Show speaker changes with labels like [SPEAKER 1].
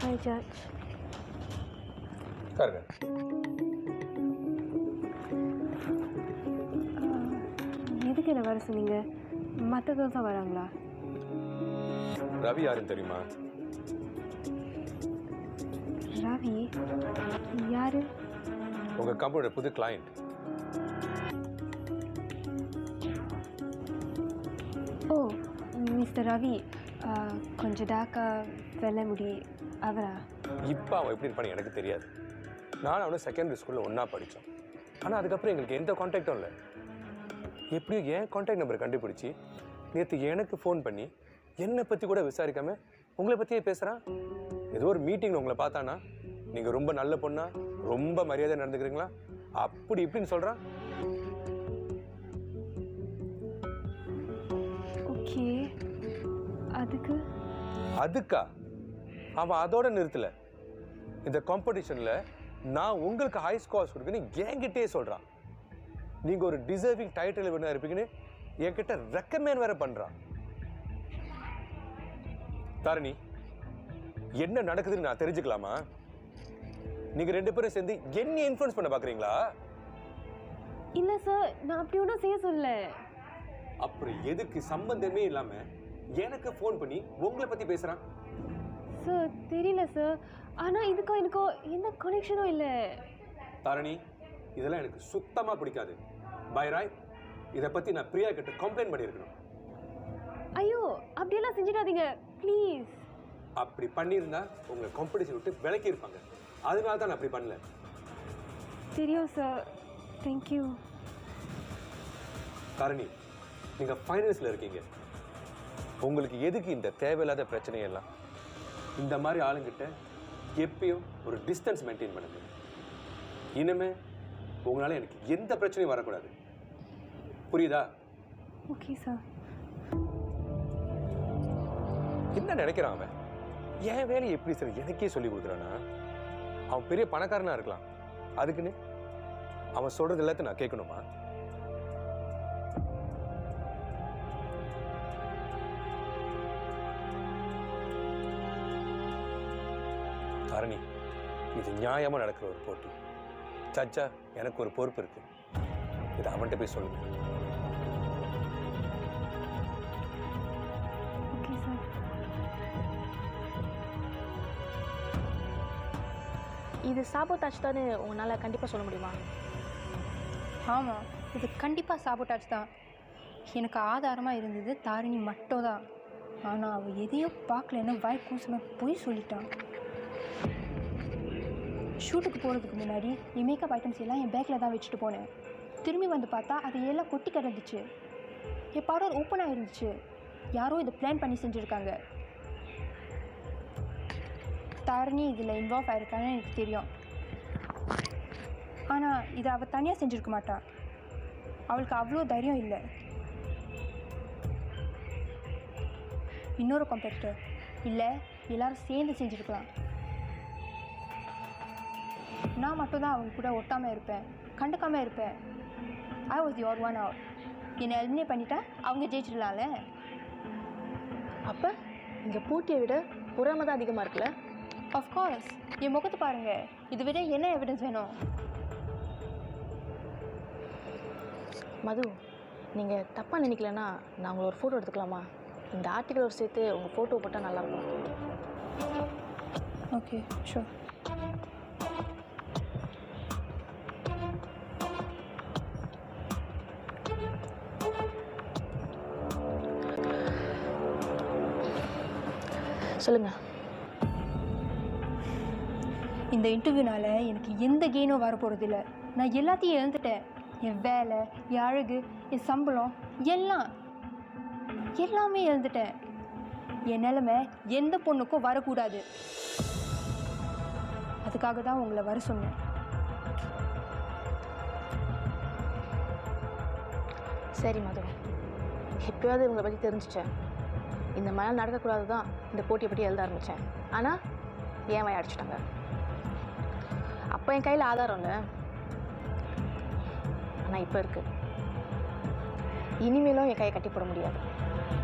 [SPEAKER 1] hi George
[SPEAKER 2] உட்காருங்க
[SPEAKER 1] எதுக்கு என்ன வர சொன்னீங்க மற்ற கேர்ள்ஸாக வராங்களா
[SPEAKER 2] ரவி யாருன்னு தெரியுமா
[SPEAKER 1] ரவி யாரு
[SPEAKER 2] உங்க கம்பெனியோட புது கிளையண்ட்
[SPEAKER 1] ஓ மிஸ்டர் ரவி ஆ, கொஞ்சம் டாக்கா வெள்ளை முடி அவரா
[SPEAKER 2] இப்போ அவன் எப்படி இருப்பான்னு எனக்கு தெரியாது நான் அவனும் செகண்டரி ஸ்கூலில் ஒன்றா படித்தோம் ஆனால் அதுக்கப்புறம் எங்களுக்கு எந்த காண்டாக்டும் இல்லை எப்படியும் ஏன் காண்டாக்ட் நம்பரை கண்டுபிடிச்சி நேற்று எனக்கு ஃபோன் பண்ணி என்னை பற்றி கூட விசாரிக்காம உங்களை பற்றியே பேசுகிறான் ஏதோ ஒரு மீட்டிங்கில் உங்களை பார்த்தானா நீங்கள் ரொம்ப நல்ல பொண்ணா ரொம்ப மரியாதை நடந்துக்கிறீங்களா அப்படி இப்படின்னு சொல்கிறான்
[SPEAKER 1] ஓகே அதுக்கு
[SPEAKER 2] அதுக்கா அவன் அதோட நிறுத்தல இந்த காம்படிஷனில் நான் உங்களுக்கு ஹை ஸ்கோர்ஸ் கொடுக்குன்னு என்கிட்டயே சொல்கிறான் நீங்கள் ஒரு டிசர்விங் டைட்டில் வினர் இருப்பீங்கன்னு என்கிட்ட ரெக்கமெண்ட் வேற பண்ணுறான் தாரணி என்ன நடக்குதுன்னு நான் தெரிஞ்சுக்கலாமா நீங்கள் ரெண்டு பேரும் சேர்ந்து என்ன இன்ஃப்ளூயன்ஸ் பண்ண பார்க்குறீங்களா
[SPEAKER 1] இல்லை சார் நான் அப்படி ஒன்றும் செய்ய சொல்லல
[SPEAKER 2] அப்புறம் எதுக்கு சம்பந்தமே இல்லாமல் எனக்கு ஃபோன் பண்ணி உங்களை பற்றி பேசுகிறான்
[SPEAKER 1] சார் தெரியல சார் ஆனால் இதுக்கும் எனக்கும் எந்த கனெக்ஷனும் இல்லை
[SPEAKER 2] தாரணி இதெல்லாம் எனக்கு சுத்தமாக பிடிக்காது பைராய் இதை பற்றி நான் பிரியா கிட்ட கம்ப்ளைண்ட் பண்ணியிருக்கணும்
[SPEAKER 1] ஐயோ அப்படியெல்லாம் செஞ்சிடாதீங்க ப்ளீஸ்
[SPEAKER 2] அப்படி பண்ணியிருந்தா உங்களை காம்படிஷன் விட்டு விலக்கி இருப்பாங்க அதனால தான் நான் அப்படி பண்ணல
[SPEAKER 1] தெரியும் சார் தேங்க்யூ
[SPEAKER 2] தாரணி நீங்கள் ஃபைனல்ஸில் இருக்கீங்க உங்களுக்கு எதுக்கு இந்த தேவையில்லாத பிரச்சனையெல்லாம் இந்த மாதிரி ஆளுங்கிட்ட எப்பயும் ஒரு டிஸ்டன்ஸ் மெயின்டைன் பண்ணுங்க இனிமே உங்களால் எனக்கு எந்த பிரச்சனையும் வரக்கூடாது புரியுதா
[SPEAKER 1] ஓகே சார்
[SPEAKER 2] என்ன நினைக்கிறான் அவன் என் வேலையை எப்படி சார் எனக்கே சொல்லி கொடுக்குறானா அவன் பெரிய பணக்காரனா இருக்கலாம் அதுக்குன்னு அவன் சொல்றது எல்லாத்தையும் நான் கேட்கணுமா தாரணி இது நியாயமா நடக்கிற ஒரு போட்டி சச்சா எனக்கு ஒரு பொறுப்பு இருக்கு இதை அவன்கிட்ட போய் சொல்லுங்க
[SPEAKER 1] ஓகே சார்
[SPEAKER 3] இது சாபோதாஜ் தானே உங்களால் கண்டிப்பாக சொல்ல முடியுமா
[SPEAKER 4] ஆமாம் இது கண்டிப்பாக சாபோட்டாஜ் தான் எனக்கு ஆதாரமாக இருந்தது தாரிணி மட்டும் தான் ஆனால் அவள் எதையும் பார்க்கலன்னு வாய் கூசமாக போய் சொல்லிட்டான் ஷூட்டுக்கு போகிறதுக்கு முன்னாடி என் மேக்கப் ஐட்டம்ஸ் எல்லாம் என் பேக்கில் தான் வச்சுட்டு போனேன் திரும்பி வந்து பார்த்தா அது எல்லாம் கொட்டி கிடந்துச்சு என் பவுடர் ஓப்பன் ஆயிருந்துச்சு யாரோ இதை பிளான் பண்ணி செஞ்சுருக்காங்க தாரிணி இதில் இன்வால்வ் ஆயிருக்கான்னு எனக்கு தெரியும் ஆனால் இதை அவள் தனியாக செஞ்சுருக்க மாட்டா அவளுக்கு அவ்வளோ தைரியம் இல்லை இன்னொரு காம்பெக்டர் இல்லை எல்லாரும் சேர்ந்து செஞ்சுருக்கலாம் நான் மட்டும்தான் அவங்க கூட ஒட்டாமல் இருப்பேன் கண்டுக்காமல் இருப்பேன் I was your one out என்னை எலிமினேட் பண்ணிட்டா அவங்க ஜெயிச்சிடலாம்ல
[SPEAKER 3] அப்போ இங்கே போட்டியை விட பொறாமை தான் அதிகமாக இருக்குல்ல
[SPEAKER 4] ஆஃப்கோர்ஸ் என் முகத்தை பாருங்கள் இதை விட என்ன எவிடன்ஸ் வேணும்
[SPEAKER 3] மது நீங்கள் தப்பாக நினைக்கலன்னா நான் உங்களை ஒரு ஃபோட்டோ எடுத்துக்கலாமா இந்த ஆர்டிக்கலோட சேர்த்து உங்கள் ஃபோட்டோ போட்டால் நல்லாயிருக்கும்
[SPEAKER 4] ஓகே ஷூர்
[SPEAKER 3] சொல்லுங்கள்
[SPEAKER 4] இந்த இன்டர்வியூனால எனக்கு எந்த கெயினும் வரப்போகிறது இல்லை நான் எல்லாத்தையும் இழந்துட்டேன் என் வேலை என் அழகு என் சம்பளம் எல்லாம் எல்லாமே இழந்துட்டேன் என் நிலைமை எந்த பொண்ணுக்கும் வரக்கூடாது அதுக்காக தான் உங்களை வர சொன்னேன்
[SPEAKER 3] சரி மது எப்பயாவது உங்களை பற்றி தெரிஞ்சிச்சேன் இந்த மாதிரி நடக்கக்கூடாது தான் இந்த போட்டியை பற்றி எழுத ஆரம்பித்தேன் ஆனால் ஏன் வாய் அடிச்சிட்டாங்க அப்போ என் கையில் ஆதாரம் இல்லை ஆனால் இப்போ இருக்குது இனிமேலும் என் கையை கட்டி போட முடியாது